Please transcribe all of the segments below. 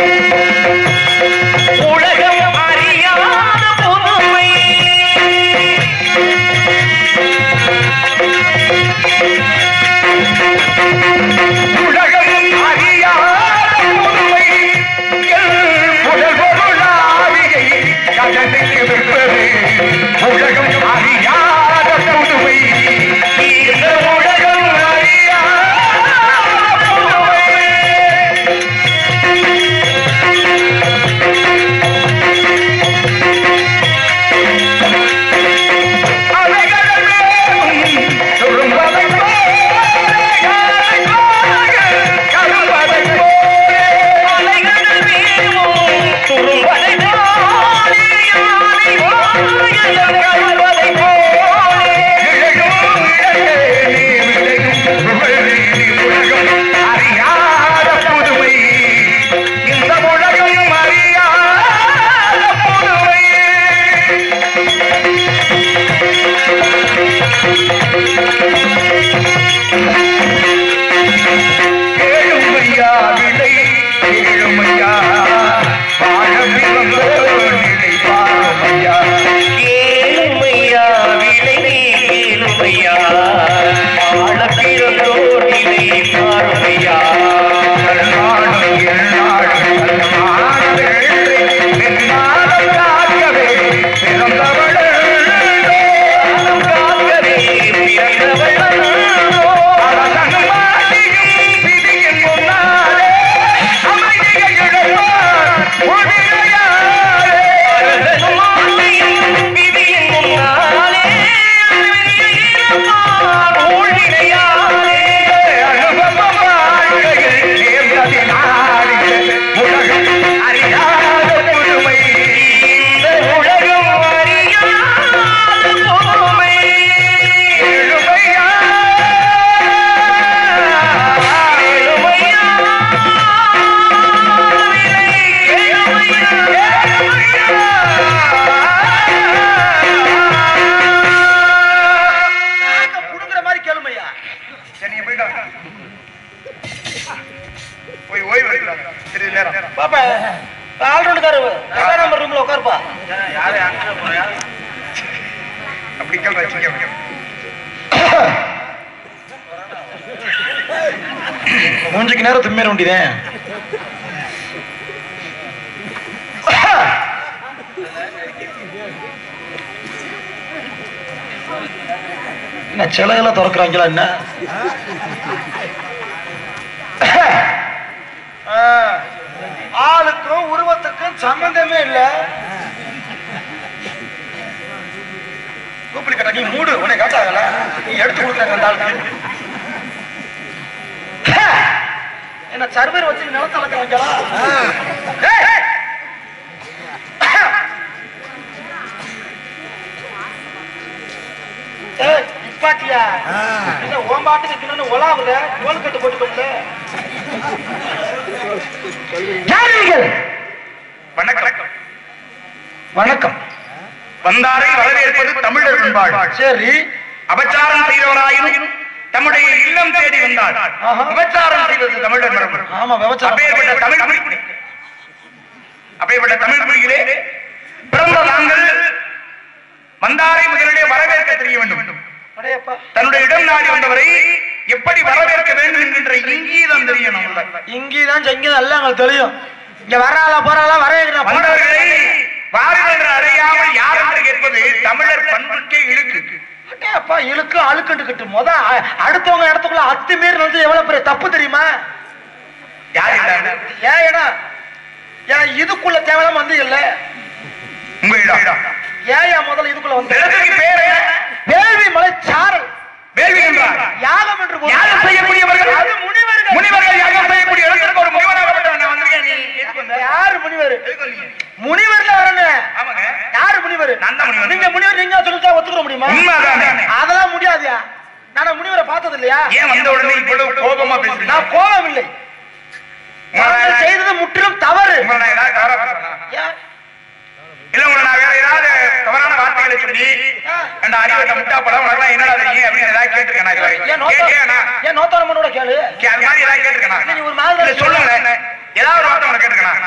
உலகம் அறியாத புதுமை உலகம் அறியாத உண்மை எல் புகழ் பொருளாவியை கடலுக்கு விற்பது உலகம் அறியாத புதுமை இந்த உலகம் அறியாத புதுமை அலைகள் மேலும் துரும்பதை போலே யானை வாயில் கழுவதை போலே கேளுமையா விலை கேளுமையா ஆழ பிறந்தோர் நிலை மாறுமையா காக்கவே பிறந்தவள் மாட்டையும் விதியின் முன்னாலே இறப்பார் ஊழ்வினையாலே இந்த உலகம் அறியாத பொறுமை கேளுமையா விலை கேளுமையா புடுங்குற மாதிரி கேளுமையா போய் ஓய்வு எடுக்கலாம் சிறிது நேரம் பாப்பா ஆல்ரவுண்டுக்காரு ரெண்டாம் நம்பர் ரூம்ல உட்காருப்பா அப்படி கேள்வி வச்சுக்க மூஞ்சிக்கு நேரம் திம்மேற வேண்டியதேன் என்ன சிலையெல்லாம் திறக்கிறாங்களா என்ன ஆளுக்கும் உருவத்துக்கும் சம்பந்தமே இல்ல கூப்பிடு கட்ட நீ மூடு உன்னை காட்டாகல நீ எடுத்து கொடுக்குறாங்க அந்த ஆளுக்கு என்ன சர்வர் வச்சு நிலத்த வைக்கிறாங்களா நிப்பாட்டியா என்ன ஓம்பாட்டுக்கு தின்னு ஒலாவுற தோல் கட்டு போட்டுக்கோங்க வணக்கம் வணக்கம் வந்தாரை வரவேற்பது தமிழர் பண்பாடு சரி அபச்சாரம் செய்தவராயினும் தம்முடைய இல்லம் தேடி வந்தார் ஆஹா. அபச்சாரம் செய்வது தமிழர் மரபு ஆமா விபச்சாரம் அப்பேற்பட்ட தமிழ் மொழி அப்பேற்பட்ட தமிழ் மொழியிலே பிறந்த நாங்கள் வந்தாரை முதலிலே வரவேற்க தெரிய வேண்டும் அடையப்பா தன்னுடைய இடம் நாடி வந்தவரை எப்படி வரவேற்க வேண்டும் என்கின்ற இங்கீதம் தெரியணும் இங்கேதான் செங்கதான் எல்லாம் எங்களுக்கு தெரியும் இங்க வராளா போறாளா வரவேற்கிறா வந்தவர்களை வாருங்கள் என்று அடையாமல் யார் என்று கேட்பது தமிழர் பண்புக்கே இழுக்கு அப்பா இழுக்கு அழுக்கண்டுக்கிட்டு முத அ- அடுத்தவங்க இடத்துக்குள்ள அத்துமீறி வந்து எவ்வளவு பெரிய தப்பு தெரியுமா யார் என்றார்? ஏன் இடம் ஏன் இதுக்குள்ள தேவையில்லாம வந்து இல்ல உங்க இடம் ஏன் ஏன் முதல்ல இதுக்குள்ள வந்து நிலத்துக்கு பேர் என்ன? வேள்வி மலை சாரல் வேள்வி என்றார் யாகம் என்று போது- யாகம் செய்யக்கூடியவர்கள் அது முனிவர்கள் முனிவர்கள் யாகம் செய்யக்கூடிய இடத்திற்கு ஒரு முனிவராகப்பட்டவன் நான் வந்திருக்கேன் நீ எதுக்கு வந்த? யாரு முனிவர் எதுக்கு வந்தீங்க? முனிவர்ல வரணும் ஆமாங்க யாரு முனிவர் நான் தான் முனிவர். நீங்க முனிவர் நீங்க சொல்லிட்டா ஒத்துக்கிற முடியுமா உண்மைதானே? அதெல்லாம் முடியாதுயா நான் முனிவரை பார்த்தது இல்லையா ஏன் வந்த உடனே இவ்வளவு கோபமா பேசுறீங்க நான் கோபம் இல்லை உங்களை நாங்கள் நான் செய்தது முற்றிலும் தவறு உங்களை நான் ஏதாவது தவறா பேசுறேனா? ஏன்? இல்ல உங்களை நான் வேற ஏதாவது தவறான வார்த்தைகளை சொல்லி ஆ. அந்த அறிவட்ட முட்டா படம் உனக்கு என்னடா தெரியும் அப்படின்னு ஏதாவது கேட்டிருக்கேன் நான் இதுவரை. ஏன் நோத்தா- கேட்டியாண்ணா? ஏன் நோத்தாரம்மனோட கேளு கே- அது மாதிரி ஏதாவது கேட்டிருக்கேனா? நீ ஒரு மாதிரி இல்ல, சொல்லுங்களேன் ஏதாவது ஒரு வார்த்தை உனக்கு கேட்டிருக்கேனா?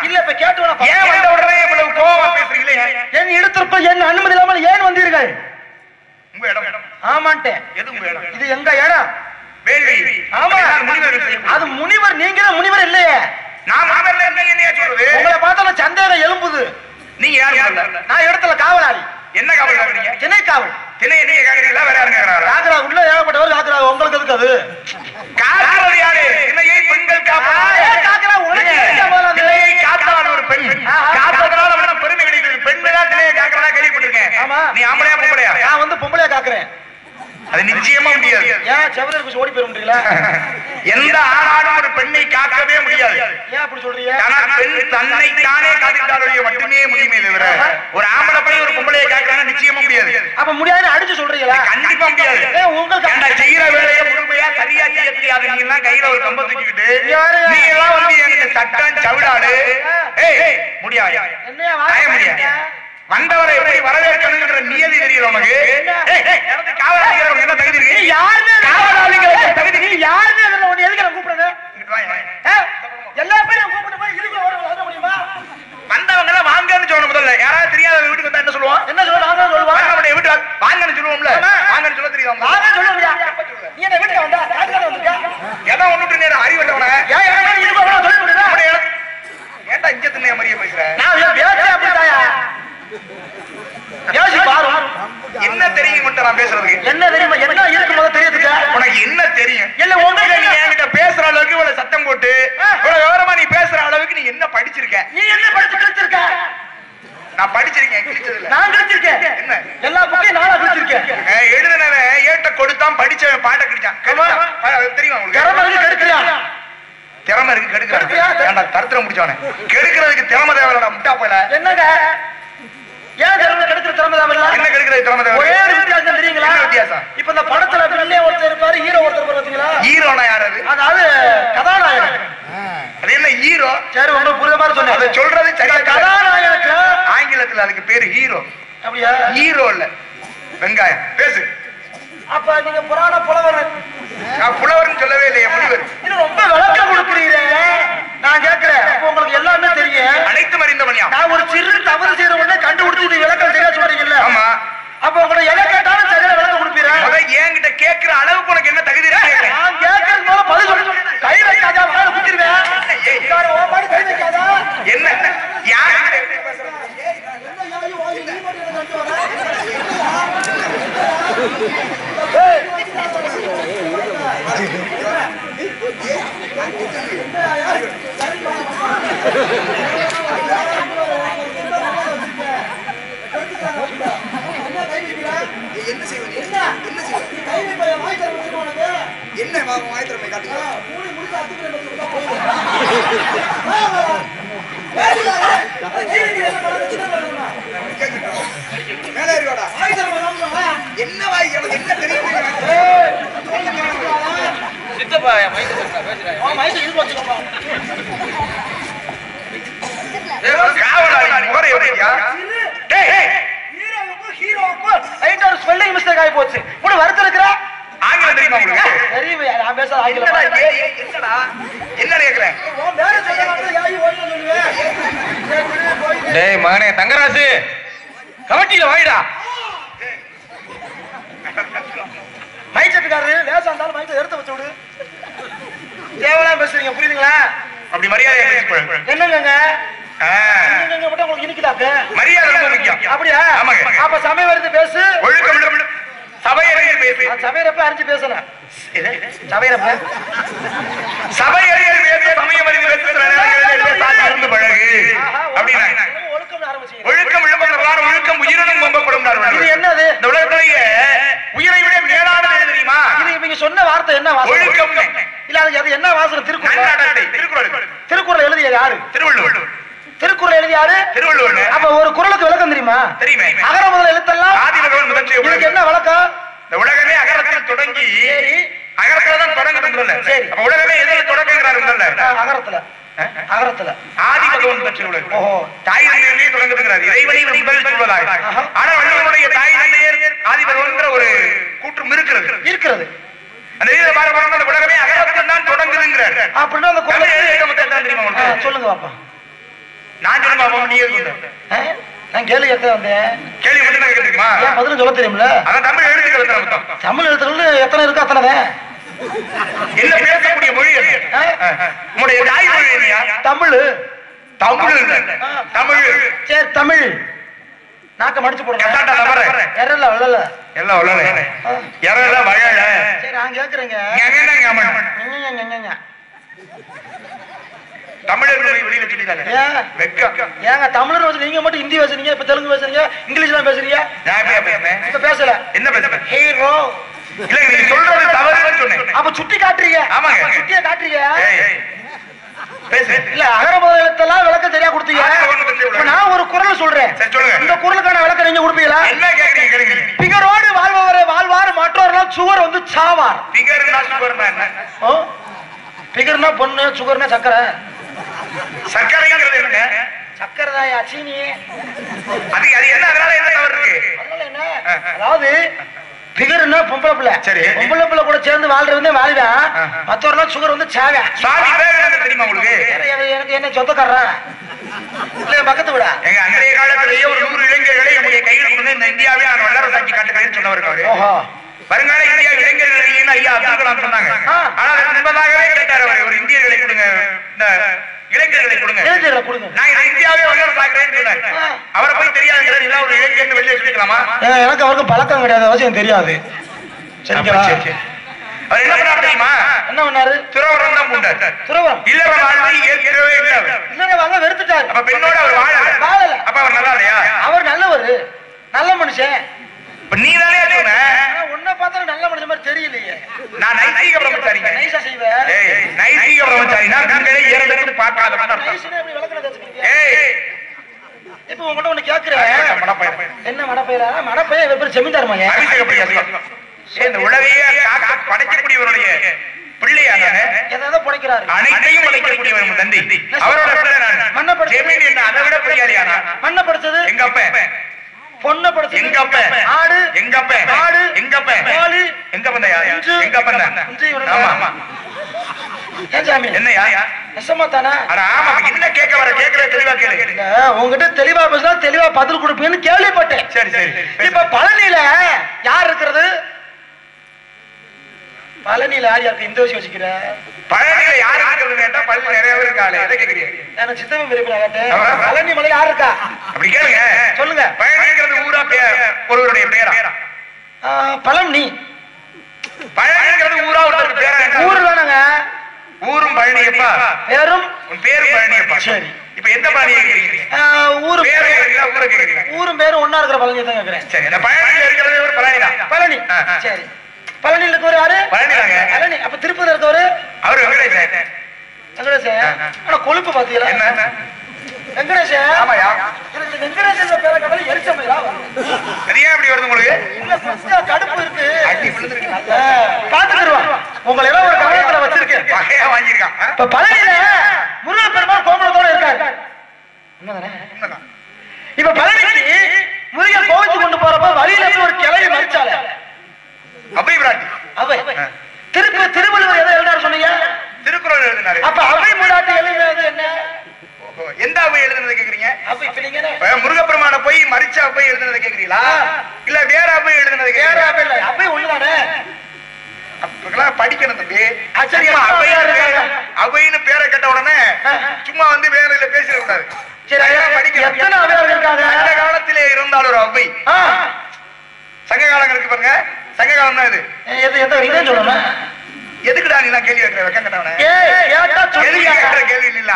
இல்ல இப்ப கேட்டு வேணா ஏன் வந்த உடனே இவ்வளவு கோவமா பேசுறீங்களே என் இடத்திற்குள் என் அனுமதி இல்லாமல் ஏன் வந்தீர்கள் உங்க இடம் ஆமான்ட்டேன் எது உங்க இடம் இது எங்க இடம் வேள்வி ஆமா அப்படின்னா முனிவர்கள் செய்யக்கூடிய- அது முனிவர் நீங்க தான் முனிவர் இல்லையே நான் முனிவர்ல இருந்து என்னையா சொல்றது உங்களை பார்த்தா சந்தேகம் எழும்புது நீங்க யாரு முதல்ல? நான் இடத்துல காவலாளி என்ன காவல் காக்குறீங்க திணை காவல் திணைய நீங்க கேக்குறீங்களா வேற யாரும் கேக்குறாரா காக்கரா உள்ள ஏகப்பட்டவர் காக்கரா உங்களுக்கு எதுக்கு அது காக்கிறது யாரு திணையை பெண்கள் காப்பதா ஏன் காக்கரா உனக்கு எதுக்கு முதல்ல அது? திணையை காத்தாள் ஒரு பெண் ஆஹா. காத்ததுனால அவனுக்கு பெருமை கிடைக்குது பெண்கள் திணையை காக்கிறதா கேள்விப்பட்டிருக்கேன் ஆமா. நீ ஆம்பளையா பொம்பளையா நான் வந்து பொம்பளையா காக்குறேன் அது நிச்சயமா முடியாது ஏன் செவரர் குச்சி ஓடி போயிருந்தீங்களா எந்த ஆணாலும் ஒரு பெண்ணை காக்கவே முடியாது ஏன் அப்படி சொல்றீங்க ஆனால் பெண் தன்னை தானே காத்திட்டாலே மட்டுமே முடியுமே தவிர ஒரு ஆம்பளை பையன் ஒரு பொம்பளையை காக்கிறாங்க நிச்சயமா முடியாது அப்ப முடியாதுன்னு அடிச்சு சொல்றீங்களா கண்டிப்பா முடியாது ஏன் உங்களுக்கு ஏன்டா செய்யற வேலையை முழுமையா சரியா செய்ய தெரியாது நீ எல்லாம் கையில ஒரு கம்ப தூக்கிக்கிட்டு யாரு? நீ எல்லாம் வந்து எங்களுக்கு சட்டம் சவிடாடு ஏய் ஏய், முடியாது என்னையா ஆய வாங்க முடியாது வந்தவரை எப்படி வரவேற்கணுங்கிற நியதி தெரியல உனக்கு ஏய், ஏய், எனக்கு காவலாளிங்கிறவங்க என்ன தகுதி இருக்கு யாருன்னு காவலாளிங்கிற தகுதி நீ யாருன்னு அதுல உன்னை எதுக்கு நான் கூப்பிடுறேன் இங்கிட்டு வா, வா. ஆ? எல்லா பேரும் கூப்பிட்டு போய் இதுக்கு வர வர முடியுமா வந்தவங்க எல்லாம் வாங்கன்னு சொல்லணும் முதல்ல யாராவது தெரியாத வீட்டுக்கு வந்தா என்ன சொல்லுவோம் என்ன சொல்ல நாங்க சொல்லுவா நம்முடைய வீட்டு ஆள் வாங்கன்னு சொல்லுவோம்ல ஆமா. வாங்கன்னு சொல்ல தெரியும் நாங்க சொல்லுவியா நீ என்ன வீட்டுக்கு வந்தா காட்டுல வந்திருக்கா எதை ஒண்ணுட்டு நேரம் அறிவட்டவன ஏன் ஏன் இதுக்கு அவ்வளவு சொல்லி கொடுக்குறா ஏன்டா இங்க திண்ணைய மாதிரியே பேசுற நான் ஏன் பேசே அப்படித்தாயா யோசி பாரு என்ன தெரியும் மட்டும் நான் பேசுறதுக்கு என்ன தெரியுமா என்ன இருக்கு முதல்ல தெரியுதுக்கா உனக்கு என்ன தெரியும் இல்ல இல்ல உங்களுக்கு நீ என்கிட்ட பேசுற அளவுக்கு இவ்வளவு சத்தம் போட்டு இவ்வளவு விவரமா நீ பேசுற அளவுக்கு நீ என்ன படிச்சிருக்க நீ என்ன படிச்சு கிழிச்சிருக்க நான் படிச்சிருக்கேன் கிழிச்சது இல்ல நான் கிழிச்சிருக்கேன் என்ன? எல்லா புக்கையும் நானா கிழிச்சிருக்கேன் அஹ் எழுதுனவன் ஏட்ட கொடுத்தான் படிச்சவன் பாட்ட கிழிச்சான் கெடுத்தான். பா- தெரியுமா உங்களுக்கு திறமை இருக்கு கெடுக்கிறியா திறமை இருக்கு கெடுக்கிறான் கெடுக்கிறியா? ஏன்டா தரத்திரம் முடிச்சவனே கெடுக்கிறதுக்கு திறமை தேவையில்லடா முட்டா போல என்னங்க ஏன் திறமை கெடுக்கிற திறமை தான் இல்ல என்ன கெடுக்கிறது திறமை தேவை ஒரே ஒரு வித்தியாசம் தெரியுங்களா என்ன வித்தியாசம் இப்ப இந்த படத்துல வில்லே ஒருத்தர் இருப்பாரு ஹீரோ ஒருத்தர் இருப்பாரு பாத்தீங்களா ஹீரோனா யார் அது அதாவது கதாநாயகன் அது என்ன ஹீரோ சரி உங்களுக்கு புரியுற மாதிரி அதை சொன்னேன் சொல்றது சரியா இந்த கதாநாயகனுக்கு ஆங்கிலத்துல அதுக்கு பேரு ஹீரோ அப்படியா ஹீரோ இல்ல வெங்காயம் பேசு அப்ப நீங்க புராண புலவர் நான் புலவர்னு சொல்லவே இல்லையே முனிவர் இது ரொம்ப விளக்கம் கொடுக்குறீங்க நான் கேக்குறேன் அப்ப உங்களுக்கு எல்லாமே தெரியும் அனைத்தும் அறிந்தவனியா நான் ஒரு சிறு தவறு செய்யற உடனே கண்டுபிடிச்சு இது விளக்கம் சரியா சொல்றீங்கல்ல ஆமா அப்ப உங்களை எதை கேட்டாலும் சரியா விளக்கம் கொடுப்பீங்க முத என்கிட்ட கேட்கிற அளவுக்கு உனக்கு என்ன தகுதி இருக்கு கேட்கிறேன். நான் கேட்கறது போல பதில் சொல்லு கை வைக்காதா மேல குத்திருவேன் இதாரு, உன் பாடு கை வைக்காதா என்ன யாருக்கிட்ட என்ன செய்வ நீ என்ன செய்வ என்ன வா- வாய் திறமை காட்டுங்க கேக்குறோம். மேலே ஏறிவாடா என்ன வாய் எனக்கு என்ன தெரியும் காவலாளி முகரை எப்படியா டேய், டேய், ஹீரோவுக்கும் ஹீரோவுக்கும் லைட்டா ஒரு ஸ்பெல்லிங் மிஸ்டேக் ஆகி போச்சு கூட வருத்தம் இருக்கிறா ஆங்கிலம் தெரியுமா உங்களுக்கு தெரியும் நான் பேச என்னடா ஆங்கிலம் ஏய், ஏய், என்னடா என்ன கேக்குறேன் உன் பேரை சொல்ல மாட்டேன், யாயி ஓடின்னு சொல்லுவேன். சரி, விடு, போயிடு. டேய் மகனே தங்கராசு கமிட்டியில வாயிடா மைக் செட்டுக்காரரு லேசா இருந்தாலும் மைக்கை எடுத்து வச்சு விடு தேவையில்லாம பேசுறீங்க புரியுதுங்களா அப்படி மரியாதை பேசிக்கொள். என்னங்க ஆ, நீங்க மட்டும் உங்களுக்கு இனிக்குதாக்க மரியாதை ரொம்ப முக்கியம் அப்படியா ஆமாங்க. அப்ப சமயம் வருது பேசு ஒழுக்கம் ஒழுக்கம். சபையறையில் பேசு நான் சமையறப்ப அரிஞ்சு பேசணும் சமையறப்ப சபையறையில் பேசு சமயம் அறிந்து பேசு சில நேரங்களில் பேசாது இருந்து பழகு அப்படின்னா ஒழுக்கம் ஆரம்பிச்சீங்க ஒழுக்கம் ஒழுக்கம் ஒழுக்கம் உயிரினும் கொம்பப்படும் இது என்னது இந்த உலகத்திலேயே உயிரை விட மேலானது எது தெரியுமா இது இவங்க சொன்ன வார்த்தை என்ன வாசகம் ஒழுக்கம் இல்ல அது அது என்ன வாசகம் திருக்குறள் நன்னடத்தை திருக்குறள் திருக்குறள் எழுதிய யாரு திருவள்ளுவர் திருக்குறள் எழுதிய யாரு திருவள்ளுவர் அப்ப ஒரு குறளுக்கு விளக்கம் தெரியுமா தெரியுமே அகர முதல் எழுத்தெல்லாம் ஆதி பகவன் முதற்றே இதுக்கு உலகு என்ன விளக்கம் இந்த உலகமே அகரத்தில் தொடங்கி சரி அகரத்துல தான் தொடங்குதுன்றல சரி. அப்ப உலகமே எதில் தொடங்குகிறாருன்றல அஹ், அகரத்துல அகரத்துல ஆதி பகவன் பற்றி உலகு ஓஹோ தாய் தந்தையர்களே தொடங்குகிறார் இறைவனை முதல் சொல்வதாய் ஆஹா. ஆனா வள்ளுவனுடைய தாய் தந்தையர் ஆதி பகவன்கிற ஒரு கூற்றும் இருக்கிறது இருக்கிறது அந்த இதில் பார்க்க போனோம்னா அந்த உலகமே அகரத்தில் தான் தொடங்குதுங்கிறார் அப்படின்னா அந்த தமிழ் குறள் எழுதி மொத்தம் தான் தெரியுமா ஆ, உங்களுக்கு சொல்லுங்க பாப்பா நான் சொல்லுங்க பாப்போம் நீங்க எதுக்கு வந்த? ஆ? நான் கேள்வி கேட்க வந்தேன் கேள்வி மட்டும் தான் கேட்டுருக்குமா ஏன் பதிலும் சொல்ல தெரியுமில்ல அதான் தமிழ் எழுத்துக்கள் எத்தனை மொத்தம் தமிழ் எழுத்துக்கள் எத்தனை இருக்கோ அத்தனை தான் என்ன பேசக்கூடிய மொழி அது? ஆ? உங்களுடைய தாய்மொழி என்னையா தமிழ் தமிழ் இல்ல. தமிழ் சரி தமிழ் நாக்க மடிச்சு கத்தாண்டா போடுங்க தவறு. எரல வளல எல்லாம் உள்ளல எறல வயல சரி நான் கேக்குறேங்க எங்க ஞாபகம் ஞ, ஞ, ஞ, ஞ, ஞ. தமிழர் போய் வெளியில சொல்லிட்டாங்க ஏன் வெக்கம் ஏங்க தமிழர் வச்சு நீங்க மட்டும் ஹிந்தி பேசுறீங்க இப்ப தெலுங்கு பேசுறீங்க இங்கிலீஷ்லாம் பேசுறீங்க நான் எப்படியா பேசுனேன் இப்ப பேசல என்ன பேசுறேன் ஹீரோ இல்ல நீங்க சொல்றது தவறுன்னு சொன்னேன் அப்ப சுட்டி காட்டுறீங்க ஆமாங்க. அப்ப சுட்டிய காட்டுறீங்க ஏய், ஏய். பேசு இல்ல அகர முதல் எழுத்தெல்லாம் விளக்கம் சரியா கொடுத்தீங்க அது ஒண்ணும் பிரச்சனை இப்ப இல்லை. நான் ஒரு குரல் சொல்றேன் சரி, சொல்லுங்க. இந்த குரலுக்கான விளக்கம் நீங்க கொடுப்பீங்களா என்ன கேக்குறீங்க கேளுங்க பிகரோடு வாழ்பவரை வாழ்வார் மற்றவர்களால் சுவர் வந்து சாவார் பிகர்னா சுகர்னா என்ன ஓ பிகர்னா பொண்ணு சுகர்னா சக்கரை சர்க்கரைங்கிறது என்னங்க சக்கரை தான் சீனி அது அது என்ன அதனால என்ன தவறு இருக்கு அதனால என்ன அதாவது பிகர்னா பொம்பளை பிள்ளை சரி. பொம்பளை பிள்ளை கூட சேர்ந்து வாழ்றவன் வாழ்வேன் ஆஹா. மற்றவர்களால் சுகர் வந்து சாவேன் சுவாமி விவேகானந்தர் தெரியுமா உங்களுக்கு எனக்கு- எனக்கு என்ன சொந்தக்காரன் இல்ல பக்கத்து விட எங்க அன்றைய காலத்திலேயே ஒரு நூறு இளைஞர்களை என்னுடைய கையில் கொண்டு இந்த இந்தியாவை நான் வல்லரசாக்கி காட்டுகிறேன்னு சொன்னவர் அவரு ஓஹோ வருங்கால இந்தியா இளைஞர்கள் ஐயா அப்துல் கலாம் சொன்னாங்க ஆ. ஆனா அதுக்கு முன்பதாகவே கேட்டார் அவர் ஒரு இந்தியர்களை கொடுங்க இந்த இளைஞர்களை கொடுங்க இளைஞர்களை கொடுங்க நான் இந்த இந்தியாவே வல்லரசாக்குறேன்னு சொன்னார் ஆ. அவரை போய் தெரியாதுங்கிறது இல்ல ஒரு இளைஞர்னு வெளியே சொல்லிக்கலாமா ஏங்க, எனக்கு அவருக்கு பழக்கம் கிடையாது அவசியம் தெரியாது சரிங்களா சரி, சரி. அவர் என்ன பண்ணார் தெரியுமா என்ன பண்ணாரு துறவரம் தான் பூண்டார் துறவரம் இல்லற வாழ்வு ஏற்கனவே இல்ல அவர். இல்லைங்க வாங்க வெறுத்துட்டாரு அப்ப பெண்ணோட அவர் வாழல வாழல. அப்ப அவர் நல்லா இல்லையா அவர் நல்லவரு நல்ல மனுஷன் இப்ப நீ தானே சொன்ன ஆனா உன்னை பார்த்தா நல்ல மனுஷன் மாதிரி தெரியலையே நான் நைசீக பிரம்மச்சாரிங்க நைஸா செய்வேன் ஏய் நைசீக பிரம்மச்சாரினா நீங்களே இரண்டு பார்க்காதவன் அர்த்தம் நைஸ்னா எப்படி விளக்கணம் தெரிஞ்சுக்கிறீங்க? ஏய் இப்ப உங்கள்ட்ட ஒண்ணு கேக்குறேன் மடப்பையன். என்ன மடப்பையரா மடப்பைய இவர் பேர் செமிந்தார் மகன் அபிஷேக பிரியா சொல்லுங்க. ஏய், இந்த உலகையே காக்க படைக்கக்கூடியவருடைய பிள்ளையா நானு ஏதாவது புடைக்கிறாரு அனைத்தையும் படைக்கக்கூடியவர் உங்க தந்தை அவரோட பிள்ளை நான் மண்ணை படைச்சது. ஜெமீன் என்ன அதை விட பெரியாரியா நான் மண்ணை படைச்சது எங்க அப்ப பொண்ணை படைச்சது எங்க அப்ப ஆடு எங்க அப்ப ஆடு எங்க அப்ப கோழி எங்க பந்தயா குஞ்சு. எங்க அப்ப குஞ்சு இவனுங்க. ஆமா ஆமா ஏன் சாமி என்னையா நெசமா தானே அட ஆமா என்ன கேட்க வர கேக்குற தெளிவா கேளு இல்ல, உங்ககிட்ட தெளிவா பேசினா தெளிவா பதில் கொடுப்பீங்கன்னு கேள்விப்பட்டேன் சரி சரி இப்ப பழனியில யார் இருக்கிறது பழனியில யார் யாருக்கு இந்த விஷயம் வச்சுக்கிற பழனியில யாரு இருக்கிறது கேட்டா பழனி நிறைய பேர் இருக்காளே எதை கேக்குறீங்க எனக்கு சித்தம் விரும்பின கேட்டேன் ஆமா. பழனி மலையில யார் இருக்கா அப்படி கேளுங்க சொல்லுங்க பழனிங்கிறது ஊரா பேர் ஒருவருடைய பேரா ஆ, பழனி பழனிங்கிறது ஊரா ஒருத்தருக்கு பேரா என்ன? ஊரு தானங்க ஊரும் பழனியப்பா பேரும் உன் பேரும் பழனியப்பா சரி. இப்ப எந்த பழனியை கேக்குறீங்க ஆ, ஊரு பேரை கேக்குறீங்களா ஊரை கேக்குறீங்களா ஊரும் பேரும் ஒன்னா இருக்கிற பழனி தான் கேக்குறேன் சரி இந்த பழனியில இருக்கிறது ஒரு பழனி தான் பழனி ஆ, ஆ. சரி பழனியில இருக்கவர் யாரு பழனி தாங்க. பழனி அப்ப திருப்பதியில இருக்கவரு அவரு வெங்கடேசன் வெங்கடேசன் ஆ, ஆ. ஆனா கொழுப்பு பாத்தீங்களா என்ன வெங்கடேசன் ஆமாயா எனக்கு வெங்கடேசன் பேரை கவலை எரிச்சமையா அது ஏன் இப்படி வருது உங்களுக்கு இல்ல கொஞ்சம் கடுப்பு இருக்கு அடி விழுந்துருக்கு ஆ, பாத்துக்கிடுவான் உங்களை எல்லாம் ஒரு கவனத்துல வச்சிருக்கேன் வகையா வாங்கியிருக்கான் ஆ? இப்ப பழனியில முருகன் பெருமாள் கோமணத்தோட இருக்காரு உண்மைதானே? உண்மைதான். இப்ப பழனிக்கு முருகன் கோவிச்சு கொண்டு போறப்ப வழியில இருந்து ஒரு கிளவி மறிச்சால அபை பிராட்டி அவை திருப்பி திருவள்ளுவர் எதை எழுதாரு சொன்னீங்க திருக்குறள் எழுதினாரு அப்ப அவை முன்னாடி எழுதுறது என்ன ஓஹோ, எந்த அவை எழுதுனதை கேக்குறீங்க அப்ப இப்ப நீங்க என்ன? இப்ப முருகப்பெருமான போய் மறிச்ச அவை எழுதுனதை கேக்குறீங்களா இல்ல வேற அவை எழுதுனதை வேற கேக்குறீங்களா அவை இல்ல அவை ஒண்ணுதானே அப்பெல்லாம் படிக்கணும் தம்பி ஆ, சரி, சும்மா அப்ப அவைன்னு யாரு பேரை- இருக்காங்க? அவைன்னு பேரை கேட்ட உடனே ஆ. சும்மா வந்து வேலையில பேசிட கூடாது சரி அதெல்லாம் படிக்கணும். எத்தனை அவையார் இருக்காங்க சங்க காலத்திலே இருந்தால் ஒரு அவை ஆ, சங்க காலம் இருக்கு பாருங்க சங்க காலம் தான் இது எது எந்த இதே சொல்லணும் எதுக்குடா நீ எல்லாம் கேள்வி வைக்கிற வெக்கம் கட்டவன ஏய் கேட்டா எதுக்கு சொல்லுங்க கேட்கிற கேள்வி இல்ல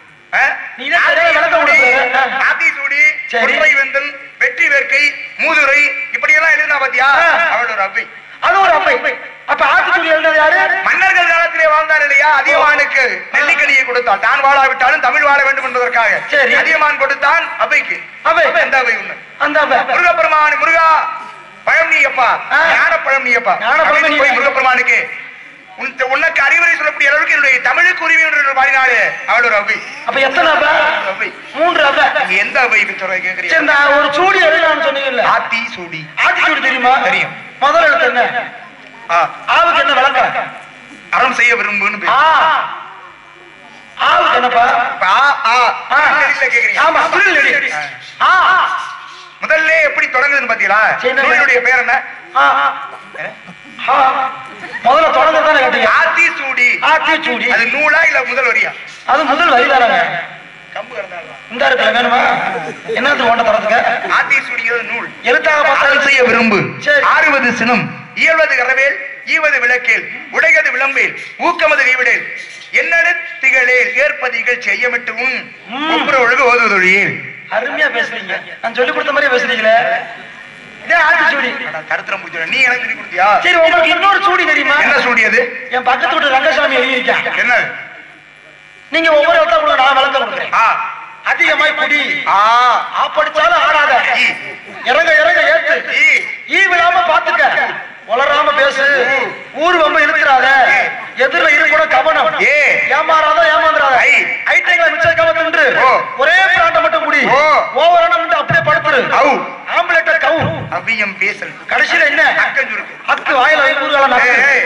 நீ தான் சரியா விளக்கம் கொடுக்குற. ஆத்திசூடி சரி. கொன்றை வெந்தன் வெற்றி வேர்க்கை மூதுரை இப்படி எல்லாம் எழுதினா பாத்தியா ஆ. அவள் ஒரு அவை அது ஒரு அவை அப்ப ஆத்திச்சூடி எழுதுறது யாரு மன்னர்கள் காலத்திலே வாழ்ந்தார் இல்லையா அதியமானுக்கு நெல்லிக்கனியை கொடுத்தான் தான் வாழாவிட்டாலும் தமிழ் வாழ வேண்டும் என்பதற்காக சரி. அதியமான் கொடுத்தான் அவைக்கு அவை. அந்த அவை ஒண்ணு அந்த அவை முருகப்பெருமான் முருகா பழம் நீயப்பா ஆ. ஞான பழம் நீயப்பா ஞானப்பழம் அப்படின்னு நீ. போய் முருகப்பெருமானுக்கு உன் உனக்கு அறிவுரை சொல்லக்கூடிய அளவுக்கு என்னுடைய தமிழுக்கு உரிமை என்று பாடினாலே அவள் ஒரு அவை அப்ப எத்தனை அவை அவை மூன்று அவை நீ எந்த அவை சொல்ற சரி கேக்குறீங்க இந்த ஒரு சூடி எழுதலாம்னு சொன்னீங்கல்ல ஆத்தி சூடி ஆத்திச்சூடி தெரியுமா தெரியும். முதல் எழுத்து என்ன ஆ, ஆவுக்கு என்ன விளக்கம் அறம் செய்ய விரும்புன்னு ஆ பேரு. ஆவுக்கு என்னப்பா இப்ப ஆ, ஆ, ஆ. சரி ஆங்கில கேக்குறீங்க ஆமா புரியல லேடி ஆ முதல்ல எப்படி தொடங்குதுன்னு பாத்தீங்களா சரி, என்ன? நூலினுடைய பேர் என்ன ஆ ஆ. முதல்ல தொடங்க தானே கேட்டீங்க ஆத்தி சூடி ஆத்திச்சூடி அது நூலா இல்ல முதல் வரியா அது முதல் வரிதானங்க கம்பு கறந்தாலும் இந்த இருக்குல்ல வேணுமா என்னது ஓட்ட தொடர்ந்துக்க ஆத்தி சூடிங்கிறது நூல் எழுத்தாக அருள் பார்த்தா செய்ய விரும்பு சரி. ஆறுவது சினம் இயல்வது கரவேல் ஈவது விளக்கேல் உடையது விளம்பேல் ஊக்கமது கைவிடேல் என்னடு திகழேல் ஏற்பது இகழ் செய்யமிட்டு உன் ம். ஒப்புற ஒழுகு ஓதுவதொழியேல் அருமையா பேசுறீங்க நான் சொல்லி கொடுத்த மாதிரியே பேசுறீங்களே இதே ஆத்திச்சூடி கருத்திரம் பூஜை நீ எனக்கு சொல்லி கொடுத்தியா சரி உங்களுக்கு இன்னொரு சூடி தெரியுமா என்ன சூடி அது என் பக்கத்து வீட்டு ரங்கசாமி எழுதியிருக்கேன் என்ன நீங்க ஒவ்வொரு இடத்த கொடுங்க நான் விளக்கம் கொடுக்குறேன் ஆ அதிகமாய் குடி ஆ ஆப்படிச்சாலும் ஆடாத ஈ. இறங்க இறங்க ஏத்து ஈ. ஈ விழாம பாத்துக்க வளராம பேசு ஊர் வம்ப இழுக்கிறாத எதிரில இருக்கூட கவனம் ஏ. ஏமாறாத ஏமாந்துறாத ஐ. ஐட்டங்களை மிச்சம் கவ தின்று ஓ. ஒரே பிராண்ட மட்டும் குடி ஓ. ஓவரான மட்டும் அப்படியே படுத்துரு அவு. ஆம்பளட்ட கவு அவ்வியம் பேசல் கடைசியில என்ன அக்கம் சுருக்கு அக்கு வாயில வைப்பூர்கால ஏய், ஏய்.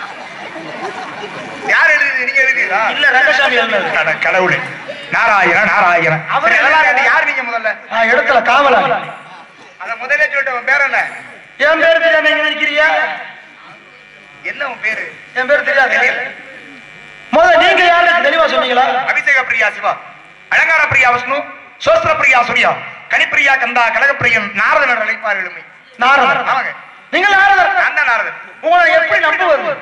யார் எழுதுது நீங்க எழுதுதா இல்ல ரங்கசாமி எழுதுனது. அட கடவுளே நாராயண நாராயண அவர் அவர் எல்லாம் எழுதுறாரு. யார் நீங்க முதல்ல நான் இடத்துல காவலாளி அத முதல்ல சொல்லிட்டு உன் பேர் என்ன என் பேரு தெரியாம எங்க இருக்கிறியா என்ன உன் பேரு என் பேரு தெரியாது முதல்ல நீங்க யாரு தெளிவா சொன்னீங்களா அபிஷேக பிரியா சிவா அலங்கார பிரியா விஷ்ணு சோஸ்திர பிரியா சூர்யா கனிப்பிரியா கந்தா கனகப்பிரியன் நாரதனர் அழைப்பார் எளிமை நாரதர் ஆமாங்க நீங்க நாரதர் நான் தான் நாரதர் உங்களை எப்படி நம்புவது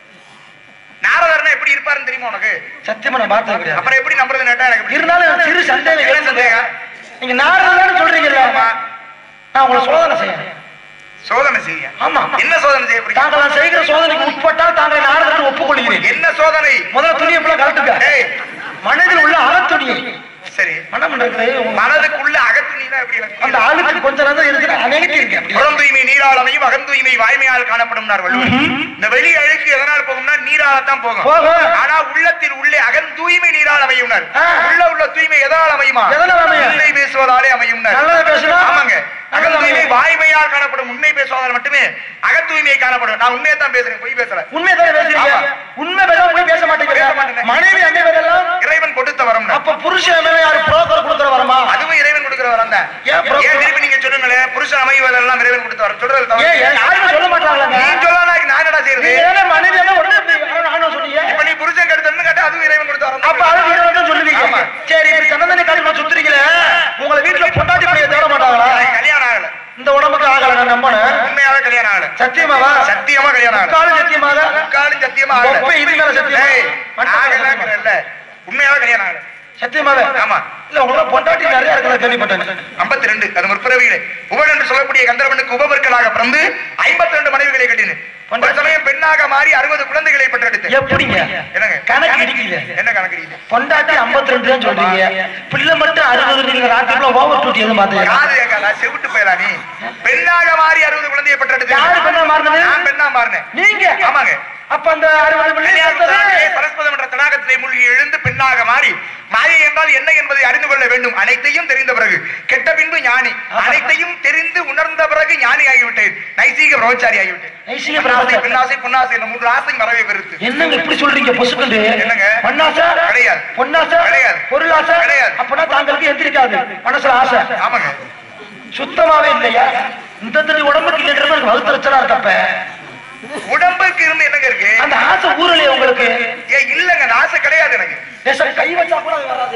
நாரதர்னா எப்படி இருப்பாருன்னு தெரியுமா உனக்கு சத்தியமா நான் பார்த்தது கிடையாது அப்புறம் எப்படி நம்புறது நேட்டா எனக்கு எப்படி இருந்தாலும் எனக்கு சிறு சந்தேகம் என்ன எழுந்தது. சந்தேகம்? நீங்க நாரதர்னு சொல்றீங்கல்ல ஆமா. நான் உங்களை சோதனை செய்யறேன் சோதனை செய்ய ஆமா என்ன சோதனை செய்ய போறீங்க? தாங்கள் நான் செய்கிற சோதனைக்கு உட்பட்டால் தாங்கள் நாரதர் ஒப்புக்கொள்கிறேன் என்ன சோதனை முதல்ல துணியை ஃபுல்லா கலட்டுங்க ஏய், மனதில் உள்ள அகத்துணியை சரி மனம் இருக்குது உங்க- மனதுக்குள்ள அகத்துணினா எப்படி எனக்கு அந்த புரியல. ஆளுக்கு கொஞ்ச நேரம் இருக்குது அநேகத்தி இருக்கு அப்படி புறம் தூய்மை நீரால் அமையும் அகம் தூய்மை வாய்மையால் காணப்படும் வள்ளுவர் இந்த வெளி அழுக்கு எதனால் போகும்னா நீரால தான் போகும் போகும். ஆனா உள்ளத்தில் உள்ளே அகம் தூய்மை நீரால் அமையும் ஆ. உள்ள உள்ள தூய்மை எதனால் அமையுமா எதனால் அமையும்? உண்மை பேசுவதாலே அமையும் நல்லதை பேசினா? ஆமாங்க அகம் நல்லது தூய்மை அமையும். வாய்மையால் காணப்படும் உண்மை பேசுவதால் மட்டுமே அகம் தூய்மை காணப்படும் நான் உண்மையை தான் பேசுறேன் பொய் பேசல உண்மை தானே பேசுறீங்க ஆமா. உண்மை பேச உண்மை பேச மாட்டேங்கிறீங்க பேச மாட்டேனே. மனைவி அண்டை பேரெல்லாம் இறைவன் கொடுத்த வரம் அப்ப புருஷன் மேல யாரு புரோக்கர் கொடுக்குற வரமா அதுவும் இறைவன் கொடுக்கிற வரம் தான் ஏன் bro? ஏன் திருப்பி நீங்க சொல்லுங்களேன் புருஷன் அமைவதெல்லாம் இறைவன் கொடுத்த வரம் சொல்றது தவறு. ஏன் ஏன் யாருமே சொல்ல மாட்டாங்களாங்க நீ சொல்லலாம் நான் என்னடா செய்யறது நீங்க தானே மனைவி எல்லாம் ஒண்ணு இப்படி நானும் சொன்னீங்க இப்ப நீ புருஷன் கெடுத்தன்னு கேட்டா அதுவும் இறைவன் கொடுத்த வரம் அப்ப அது நீங்க தான் சொல்லுவீங்க ஆமா. சரி இப்படி தன்னந்தனி காலமா சுத்துறீங்களே உங்களை வீட்டுல பொண்டாட்டி பிள்ளைய தேட மாட்டாங்களா எனக்கு கல்யாணம் ஆகல இந்த உடம்புக்கு ஆகல நான் நம்பணும் உண்மையாவே கல்யாணம் ஆகல சத்தியமாவா சத்தியமா கல்யாணம் ஆகல காலம் சத்தியமாக முக்காலும் சத்தியமா ஆகல ஒப்பை இது மேல சத்தியமா? ஏய், மண்டபம் ஆகலாம் சத்தியமா? இல்ல உண்மையாவே கல்யாணம் ஆகல சத்தியமாவே ஆமா. இல்ல உங்களோட பொண்டாட்டி நிறைய இருக்கிறத கேள்விப்பட்டேன் 52 அது முற்பிறவிகளே உபன் என்று சொல்லக்கூடிய கந்தர்வனுக்கு உபவர்களாக பிறந்து 52 மனைவிகளை கட்டினு ஒரு சமயம் பெண்ணாக மாறி அறுபது குழந்தைகளை பெற்றெடுத்து எப்படிங்க என்னங்க கணக்கு இடிக்கல என்ன கணக்கு இது பொண்டாட்டி 52 தான் சொல்றீங்க பிள்ளை மட்டும் அறுபது நீங்க ராத்திரில ஓவர் டூட்டி எதுவும் பாத்தீங்க காது கேட்கல செவிட்டு போயலா நீ பெண்ணாக மாறி அறுபது குழந்தையை பெற்றெடுத்து யாரு பெண்ணா மாறினது நான் பெண்ணா மாறினேன் நீங்க ஆமாங்க அப்ப அந்த அறுபது பிள்ளை கல்யாணத்திலே சேர்த்தது பரஸ்பதம் என்ற தடாகத்திலே மூழ்கி எழுந்து பெண்ணாக மாறி மாயை என்றால் என்ன என்பதை அறிந்து கொள்ள வேண்டும் அனைத்தையும் தெரிந்த பிறகு கெட்ட பின்பு ஞானி அனைத்தையும் தெரிந்து உணர்ந்த பிறகு ஞானி ஆகிவிட்டேன் நைசீக பிரம்மச்சாரி ஆகிவிட்டேன் நைசீக பெண்ணாசை, பிரம்மச்சாரி. பெண்ணாசை பொன்னாசை என்ற மூன்று ஆசை மறவை பெருத்து என்னங்க இப்படி சொல்றீங்க பொசுக்கண்டு என்னங்க? மண்ணாசை கிடையாது. பொன்னாசை கிடையாது. பொருளாசை கிடையாது. அப்பனா தாங்களுக்கு எந்திரிக்காது மனசுல ஆசை ஆமாங்க சுத்தமாவே இல்லையா இந்த தண்ணி உடம்புக்கு இல்லைன்றது எனக்கு வகுத்தரச்சலா இருக்கப்ப உடம்புக்கு இருந்து என்னங்க இருக்கு அந்த ஆசை ஊரலையே உங்களுக்கு ஏ இல்லங்க அந்த ஆசை கிடையாது எனக்கு லேசா கை வச்சா கூட அது வராது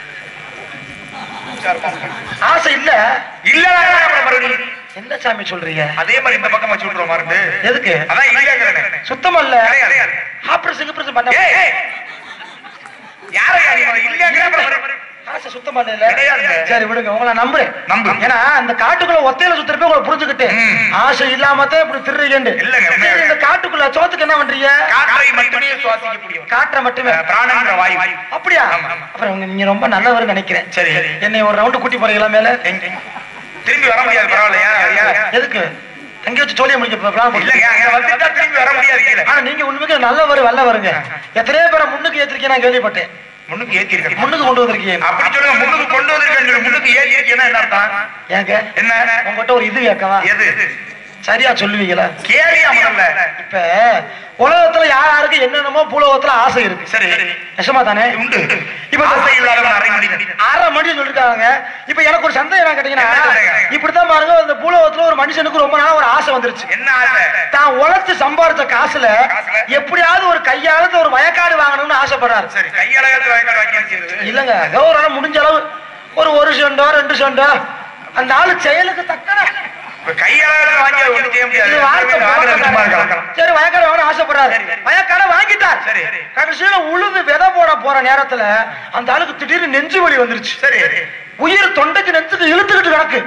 ஆசை இல்ல இல்லடா அப்புறம் மறுபடியும் என்ன சாமி சொல்றீங்க அதே மாதிரி இந்த பக்கம் வச்சு விட்டுருவோம் மருந்து எதுக்கு அதான் இல்லங்கிறேன் சுத்தமா இல்ல கிடையாது ஆபரேஷன் கிப்ரேஷன் பண்ண ஏய், ஏய். யாரையா நீ இல்லங்கிற அப்புறம் மறுபடியும் ஆசை சுத்தமா இல்ல கிடையாதுங்க. சரி விடுங்க உங்களை நான் நம்புறேன் நம்பு. ஏன்னா அந்த காட்டுக்குள்ள ஒத்தையில சுத்துறப்ப உங்களை புரிஞ்சுக்கிட்டு ம். ஆசை இல்லாம தான் இப்படி திருறீங்கன்னு இல்லங்க, சரி, உண்மையாவே. இந்த காட்டுக்குள்ள சோத்துக்கு என்ன பண்றீங்க காற்றை மட்டுமே சுவாசிக்கக்கூடியவன் காற்றை மட்டுமே அஹ், பிராணங்கிற வாயு அப்படியா ஆமா, ஆமா. அப்புறம் உங்க- நீங்க ரொம்ப நல்லவர் நினைக்கிறேன் சரி என்னை ஒரு ரவுண்டு கூட்டி போறீங்களா மேல எங்க- எங்க? திரும்பி வர முடியாது பரவாயில்லையா ஐயா எதுக்கு தங்கி வச்சு சோழிய முடிக்க plan போட்டு. இல்லங்க அங்க வந்துட்டா திரும்பி வர முடியாது கீழே ஆனா நீங்க உண்மைக்கு நல்லவர் வல்லவருங்க எத்தனையோ பேரை முன்னுக்கு ஏத்திருக்கீங்க நான் கேள்விப்பட்டேன் முன்னுக்கு ஏத்தி இருக்கேன் முன்னுக்கு கொண்டு வந்திருக்கீங்க அப்படி சொல்லுங்க முன்னுக்கு கொண்டு வந்திருக்கேன் முன்னுக்கு ஏத்தி இருக்கேன்னா என்ன அர்த்தம் ஏங்க என்ன உங்ககிட்ட ஒரு இது கேட்கவா எது சரியா சொல்லுவீங்களா கேளியா முதல்ல இப்ப உலகத்துல யார் யாருக்கு என்னென்னமோ பூலோகத்துல ஆசை இருக்கு சரி நிஜமா தானே உண்டு இப்ப ஆசை இல்லாதவன் அரை மனிதன் அரை மணி அப்படின்னு சொல்லிருக்காங்க இப்ப எனக்கு ஒரு சந்தேகம் என்ன கேட்டீங்கன்னா என்ன சந்தேகம்? இப்படித்தான் பாருங்க இந்த பூலோகத்துல ஒரு மனுஷனுக்கு ரொம்ப நாளா ஒரு ஆசை வந்துருச்சு என்ன ஆசை தான் உழைச்சு சம்பாதிச்ச காசுல காசுல? எப்படியாவது ஒரு கையாளத்து ஒரு வயக்காடு வாங்கணும்னு ஆசைப்படுறாரு சரி கையழகத்துல வாங்கி வாங்கி வச்சிருது இல்லங்க ஏதோ ஒரு ஆள் முடிஞ்ச அளவு ஒரு ஒரு செண்டோ ரெண்டு செண்டோ அந்த ஆளு செயலுக்கு தக்கன இப்ப கையழகத்துல வாங்கி அதை ஒண்ணும் செய்ய முடியாது இது வார்த்தை வாங்குறது சும்மா போடுறது. இருக்கலாம். சரி வயக்காடு வாங்கணும் ஆசைப்படுறாரு வயக்காடை வாங்கிட்டார் சரி. கடைசியில உழுது விதை போட போற நேரத்துல அந்த ஆளுக்கு திடீர்னு நெஞ்சு வலி வந்துருச்சு சரி உயிர் தொண்டைக்கு நெஞ்சுக்கு இழுத்துக்கிட்டு கிடக்கு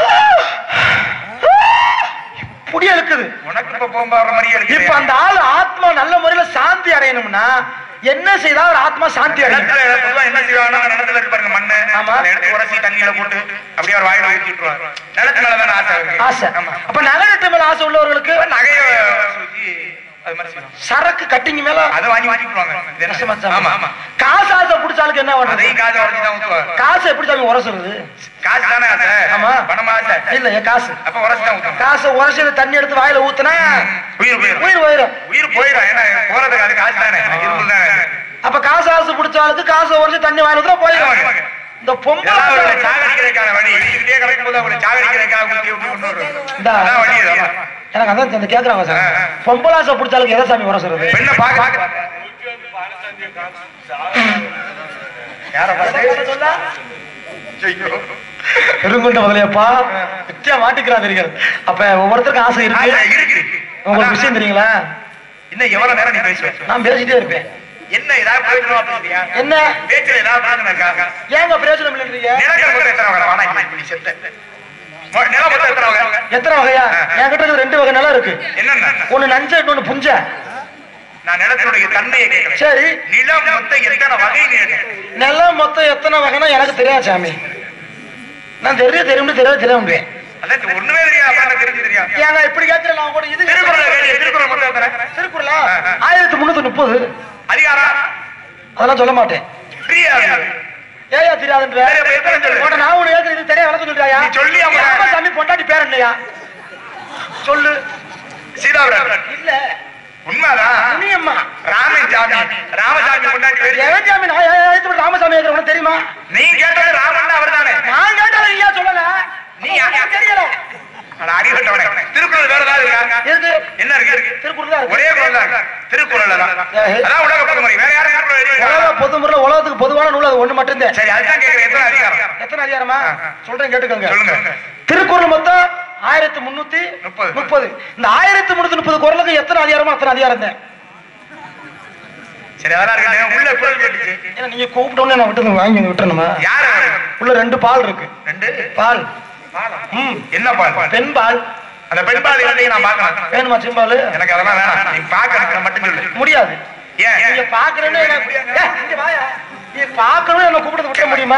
புடி இழுக்குது உனக்கு இப்ப போகும்போது வர மாதிரியே இருக்கு இப்ப அந்த ஆள் ஆத்மா நல்ல முறையில சாந்தி அடையணும்னா என்ன செய்தா ஒரு ஆத்மா சாந்தி அடையும் நிலத்துல பொதுவா என்ன செய்வாங்கன்னா நிலத்துல இருப்பாருங்க மண்ணு ஆமா. அதை எடுத்து உரசி தண்ணியில போட்டு அப்படியே ஒரு வாயில ஊத்தி விட்டுருவாங்க நிலத்து மேலதானே ஆசை இருக்கு ஆசை ஆமா அப்ப நகை நட்டு மேல ஆசை உள்ளவர்களுக்கு இப்ப நகைய சுத்தி அது மாதிரி செய்வாங்க. சரக்கு கட்டிங் மேல அதை வாங்கி வாங்கி விட்டுருவாங்க இது என்ன? கஷ்டமா ஆமா ஆமா காசு ஆசை பிடிச்சாலுக்கு என்ன பண்றது அதையும் காசை உடச்சி தான் ஊத்துவாங்க காசு எப்படி சாமி உரசுறது காசு தானே ஆசை ஆமா. பணமா ஆசை இல்ல என் காசு அப்ப உரசி தான் ஊத்துவாங்க காசை உரசி தண்ணி எடுத்து வாயில ஊத்துனா உயிர் போயிடும் உயிர் போயிடும் உயிர் போயிடும் ஏன்னா போறதுக்கு அது காசு தானே இரும்பு தானே அப்ப காசு ஆசை பிடிச்சாலுக்கு காசை உரசி தண்ணி வாயில ஊத்துனா போயிடும் ஆமாங்க. இந்த பொம்பளை இதெல்லாம் அவர்களை சாகடிக்கிறதுக்கான வழி வீட்டுக்கிட்டே கிடக்கும் போது அவங்களை சாகடிக்கிறதுக்காக ஊத்தி ஊத்தி கொண்டு வருவாங்க. இந்தா. அதான் வழி இதெல்லாம். எனக்கு அதான் இந்த கேக்குறாங்க சார் ஆ, ஆ. பொம்பளை ஆசை பிடிச்சாலுக்கு எதை சாமி உரசுறது பெண்ணை பார்க்க பார்க்க யார பார்த்து சொல்ல ஐயோ. பெருங்குண்ட முதலியப்பா வித்தியா மாட்டிக்கிறா தெரிகிறது அப்ப ஒவ்வொருத்தருக்கும் ஆசை ஆசை இருக்கு இருக்கு, இருக்கு. உங்களுக்கு விஷயம் தெரியுங்களா இன்னும் எவ்வளவு நேரம் நீ பேசுவேன் நான் பேசிட்டே இருப்பேன் என்ன ஏதாவது பேசணும் அப்படின்றியா? என்ன பேச்சுல ஏதாவது பிரச்சனை இருக்கா? ஏங்க பிரயோஜனம் இல்லைன்றீங்க நிலங்கள் மொத்தம் எத்தனை வகை? வாடா, இங்க இப்படி செத்த. மொ- நிலம் மொத்தம் எத்தனை வகை? எத்தனை வகையா என்கிட்ட இருக்குது ரெண்டு வகை நிலம் இருக்கு என்னென்ன? ஒண்ணு நஞ்ச இன்னொன்னு புஞ்ச நான் நிலத்தினுடைய தன்மையை கேட்கிறேன். சரி நிலம் மொத்தம் எத்தனை வகைன்னு கேட்டேன். நிலம் மொத்தம் எத்தனை வகைன்னா எனக்கு தெரியாது சாமி நான் தெரிய தெரியும் தெரியாது தெரிய முடியும் அதான் இது ஒண்ணுமே தெரியாது, அப்புறம் எனக்கு தெரிஞ்சு தெரியாது. ஏங்க இப்படி கேட்கிறேன் நான் கூட இது திருக்குறளை கேளு, திருக்குறள் மொத்தம் எத்தனை? திருக்குறளா ஆ, ஆ. ஆயிரத்தி முன்னூத்தி முப்பது அதிகாரம்? அதெல்லாம் சொல்ல மாட்டேன் தெரியாது. ஏயா தெரியாதுன்ற சரி, அப்ப எத்தனை சொல்லு? உன்னை நான் ஒண்ணு கேட்கிறேன் இது தெரியாது விளக்கம் சொல்றியா நீ சொல்லி அவங்க- ராமசாமி பொண்டாட்டி பேர் இல்லையா சொல்லு சீதாபுரம். இல்ல உண்மைதான். முனியம்மா ராமன் சாமி. ராமசாமி கொண்டாட்டி பேரு. எவன் சாமி நான் எழுத்து ராமசாமி கேட்கிறேன் உனக்கு தெரியுமா நீ கேட்டது ராமன் அவர்தானே நான் கேட்டது நீயா சொல்லல நீ நீ யா- தெரியல அட, அறிவட்டவனே. திருக்குறள் வேற ஏதாவது இருக்கா? இருக்கு என்ன இருக்கு திருக்குறள் தான் இருக்கு ஒரே குரல் தான் இருக்கு. திருக்குறள்ல தான் அதான் உலக பொதுமறை வேற யாரும் திருக்குறள் எழுதி உலக வைக்கிறாங்க? பொது முறையில உலகத்துக்கு பொதுவான நூல் அது ஒண்ணு மட்டும்தான் சரி அதுதான் கேட்கிறேன் எத்தனை அதிகாரம் எத்தனை அதிகாரமா ஆ, ஆ. சொல்றேன் கேட்டுக்கோங்க சொல்லுங்க திருக்குறள் மொத்தம் ஆயிரத்தி முன்னூத்தி முப்பது. முப்பது இந்த ஆயிரத்தி முன்னூத்தி முப்பது குரலுக்கு எத்தனை அதிகாரமோ அத்தனை அதிகாரம் தான் சரி அதெல்லாம் இருக்கட்டும் உள்ள குரல் கேட்டுச்சு ஏன்னா நீங்க கூப்பிட்டோன்னு நான் விட்டு வாங்கி வந்து விட்டுறணுமா யாரு உள்ள ரெண்டு பால் இருக்கு ரெண்டு பால் பாலா? ம் என்ன பால் பெண் பால் அந்த பெண் பால் எல்லாத்தையும் நான் பார்க்கணும் வேணுமா செம்பால் எனக்கு அதெல்லாம் வேணாம் நீ பார்க்கணும் மட்டும் சொல்லு முடியாது ஏன் நீங்க பாக்குறேன்னு எனக்கு- ஏய், இங்க வாயா. நீ பாக்கணும் என்ன கூப்பிட்டு விட்ட முடியுமா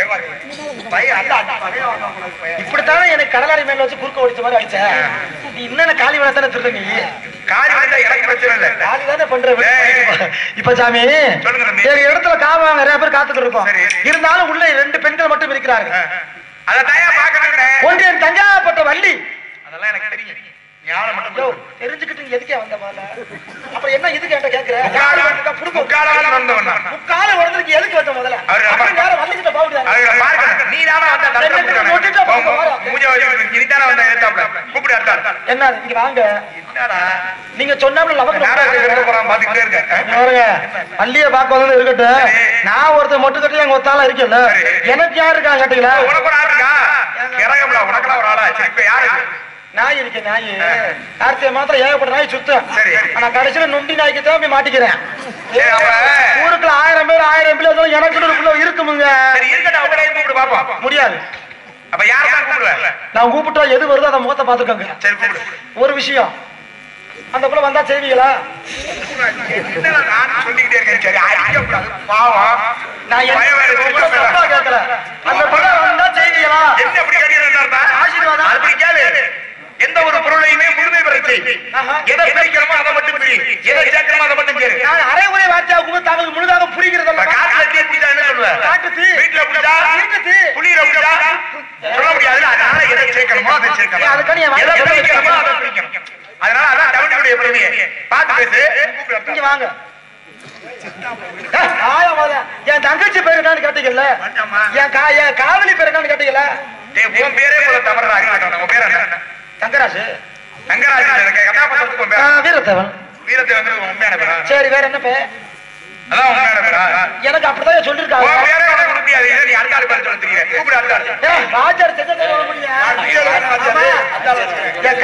பையன் அல்ல, அல்ல, பையன் வந்தான் உனக்கு பையன். இப்படித்தானே எனக்கு கடலாரி மேல வச்சு குறுக்க ஒடிச்ச மாதிரி அடிச்ச நீ என்னென்ன காலி வேலை தானே திருடு நீ காரி வந்தா எனக்கு பிரச்சனை இல்லை காலி தானே பண்ற ஏய். இப்ப சாமி சொல்லுங்க தம்பி. எங்க இடத்துல காவ நிறைய பேர் காத்துட்டு இருக்கோம் சரி. இருந்தாலும் உள்ள ரெண்டு பெண்கள் மட்டும் இருக்கிறார்கள் அதை தயா பார்க்கணும்னே ஒன்று என் தஞ்சாவப்பட்ட வள்ளி அதெல்லாம் எனக்கு தெரியும் நீ ஆளை மட்டும் யோ, கொடு. தெரிஞ்சுக்கிட்டு நீ எதுக்கே வந்த மாதிரி அப்புறம் என்ன இதுக்கு என்கிட்ட கேக்குற முக்கால- முக்காலாவது வந்தவன் நான். முக்கால உடனே எதுக்கு வந்த முதல்ல அவரு அப்புறம் நேரம் வள்ளிக்கிட்ட போக முடியாது அவர்களை பார்க்கணும். நீ தானே வந்த தடுக்க ரெண்டு பேரும் ஒட்டுக்கா போங்க, வாடா. மூஞ்ச வச்சு நீ தானே வந்த எடுத்தாப்ல. கூப்பிடு அடுத்த ஆள். என்ன இங்க வாங்க என்னடா? நீங்க சொன்னாப்ல லவக்கு நாடகம் எடுக்க போறான் பாத்துக்கிட்டே இருக்க. பாருங்க பள்ளிய பார்க்க வந்து இருக்கட்டும் சரி. நான் ஒருத்தர் மட்டும் கட்டி எங்க ஒத்தால இருக்கல சரி. எனக்கு யாரு இருக்கா கேட்டீங்களா உனக்கு ஒரு ஆள் இருக்கா? கிறகம்ல, உனக்கெல்லாம் ஒரு ஆளா? சரி, இப்ப யாரு? நாய் இருக்கு நாய் ஆர்த்திய மாத்திரம் ஏகப்பட்ட நாய் சுத்தம் சரி. ஆனா கடைசியில நொண்டி நாய்க்கு தான் போய் மாட்டிக்கிறேன் சரி, அப்ப- ஊருக்குள்ள ஆயிரம் பேர் ஆயிரம் பிள்ளை இருந்தாலும் எனக்கு ஒரு பிள்ளை இருக்குமுங்க சரி, இருக்கட்டும், அவங்களையும் கூப்பிடு பார்ப்போம். முடியாது அப்ப யாரைத்தான் கூப்பிடுவ? நான் கூப்பிட்டா எது வருதோ அதை முகத்தை பாத்துக்கோங்க சரி, கூப்பிடு. ஒரு விஷயம் அந்த பிள்ளை வந்தா செய்வீங்களா என்னடா நான் சொல்லிக்கிட்டே இருக்கேன். சரி, அடிக்கக்கூடாது. பாவம். நான் என்ன பயம் வேற உங்களை இருக்கு. தப்பா கேட்கல அந்த பிள்ளை வந்தா செய்வீங்களா என்ன அப்படி கேட்கிறேன்னு அர்த்தம்? ஆசீர்வாதம். அப்படி கேளு. எந்த ஒரு பொருளையுமே முழுமை பெற செய். ஆஹா. எதை பிரிக்கிறோமோ அதை மட்டும் பிரி. எதை சேர்க்கிறோமோ அதை மட்டும் கேளு. நான் அரை உரை வார்த்தையாகும் தாங்கள் முழுதாக இப்ப புரிகிறதல்ல காட்டுல தீ பிடிச்சா என்ன சொல்லுவ? காட்டு தீ. வீட்டுல பிடிச்சா? வீட்டு தீ. புளியில பிடிச்சா? சொல்ல முடியாது. அதனால எதை சேர்க்கணுமோ அதை சேர்க்கணும். ஏன் அதுக்காண்டி என் எதை வாயில பிரிக்கணுமோ அதை பிரிக்கணும். அதனால அதான் தமிழுடைய பெருமையை. பார்த்து பேசு. இங்க வாங்க ஏய், ஆயா வாயா. என் தங்கச்சி பேர் என்னன்னு கேட்டீங்கல்ல வேண்டாமா? என் கா என் காதலி பேர் என்னன்னு கேட்டீங்கல்ல டேய், உன் பேரே போல தவறா அறிவாட்டம் உன் பேர் என்ன தங்கராசு தங்கராஜன் இருக்க கதாபாத்திரத்துக்கு உன் ஆ, பேர் வீரத்தேவன் வீரத்தை வந்து உன் உண்மையான பேரா சரி வேற என்ன பேர் அதான் உண்மையான பேரா எனக்கு அப்படிதான் உன் சொல்லிருக்காங்க பேரே உனக்கு முடியாது இதை நீ அடுத்த ஆளு பேர் சொல்ல தெரியல கூப்பிடு அடுத்த ஆளு ஏய், ராஜர் செஞ்சதை வர முடியும் நான் வீரத்தை ராஜாரு. ஆமா.